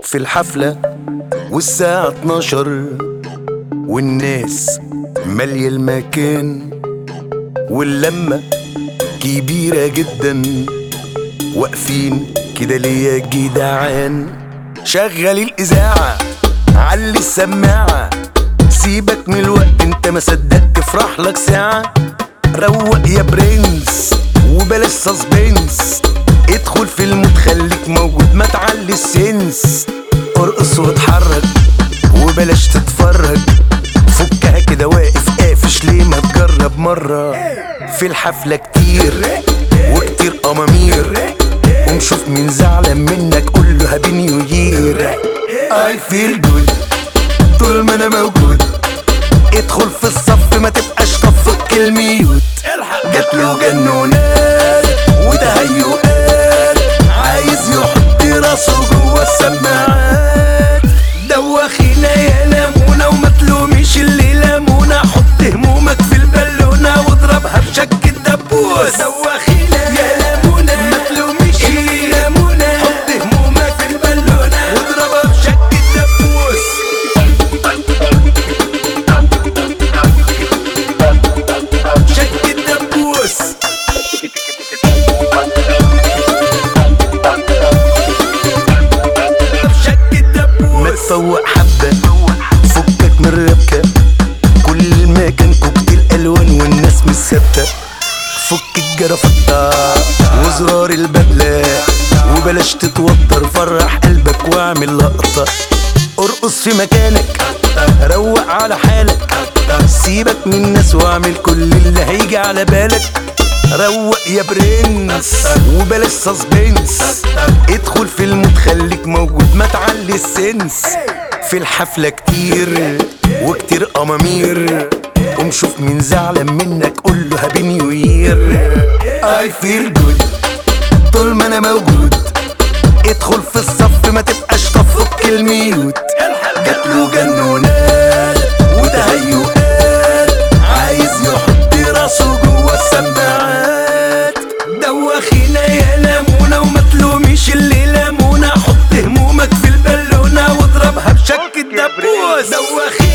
في الحفلة والساعة 12 والناس مالية المكان واللمة كبيرة جدا واقفين كده ليه يا جدعان شغل الإذاعة علي السماعة سيبك من الوقت انت ما صدقت تفرح لك ساعة روق يا برنس وبلاش سسبنس ادخل في المود خليك موجود ما تعلي السنس ارقص واتحرك وبلاش تتفرج فكها كده واقف قافش ليه ما تجرب مرة في الحفلة كتير وكتير أمامير قوم شوف مين زعلان منك قول له هابي نيو يير اي فيل جود طول ما انا موجود ادخل في الصف ما تبقاش طفك الميوت جات له جنونات وتهيؤات عايز يحط راسه جوه السماعات دوخينا يا لمونة وما تلوميش اللي لمونة حط همومك في البالونة واضربها بشك الدبوس دوخينا يا لمونة ما تلوميش اللي لمونة حط همومك في البالونة واضربها بشك الدبوس شك الدبوس شك الدبوس ما تفوق حبة فكك من الربكة كل المكان كوكتيل الألوان والناس مش ثابتة فك الجرافطة وزرار البدلة وبلاش تتوتر فرح قلبك واعمل لقطة ارقص في مكانك روق على حالك سيبك من الناس واعمل كل اللي هيجي على بالك روق يا برنس وبلاش سسبنس ادخل في المود خليك موجود ما تعلي السنس في الحفلة كتير وكتير أمامير قوم شوف مين زعلان منك قول له هابي نيو يير اي فيل جود طول ما انا موجود ادخل في الصف ما تبقاش طفك الميوت جات له جنونات وتهيؤات عايز يحط راسه جوه السماعات دوخينا يا لمونة وما تلوميش اللي لمونة حط همومك في البالونة واضربها بشك الدبوس دوخينا